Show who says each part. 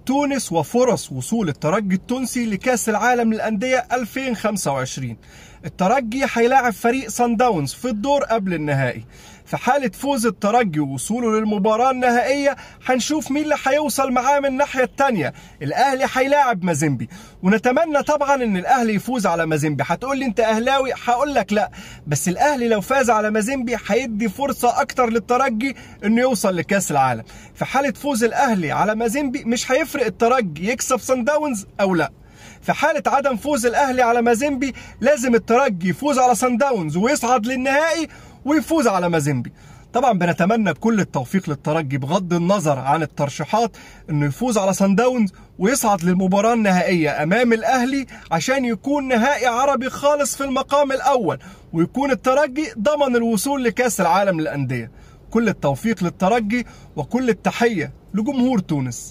Speaker 1: تونس وفرص وصول الترجي التونسي لكأس العالم للأندية 2025 الترجي هيلاعب فريق سان داونز في الدور قبل النهائي في حالة فوز الترجي ووصوله للمباراة النهائية هنشوف مين اللي هيوصل معاه من الناحية التانية الأهلي هيلاعب مازيمبي ونتمنى طبعا إن الأهلي يفوز على مازيمبي هتقول لي أنت أهلاوي هقول لك لا بس الأهلي لو فاز على مازيمبي هيدي فرصة أكتر للترجي إنه يوصل لكأس العالم في حالة فوز الأهلي على مازيمبي مش هيفرق الترجي يكسب سان داونز أو لا في حالة عدم فوز الأهلي على مازيمبي لازم الترجي يفوز على سان داونز ويصعد للنهائي ويفوز على مازيمبي طبعا بنتمنى كل التوفيق للترجي بغض النظر عن الترشيحات انه يفوز على سان داونز ويصعد للمباراة النهائية امام الاهلي عشان يكون نهائي عربي خالص في المقام الاول ويكون الترجي ضمن الوصول لكاس العالم للاندية كل التوفيق للترجي وكل التحية لجمهور تونس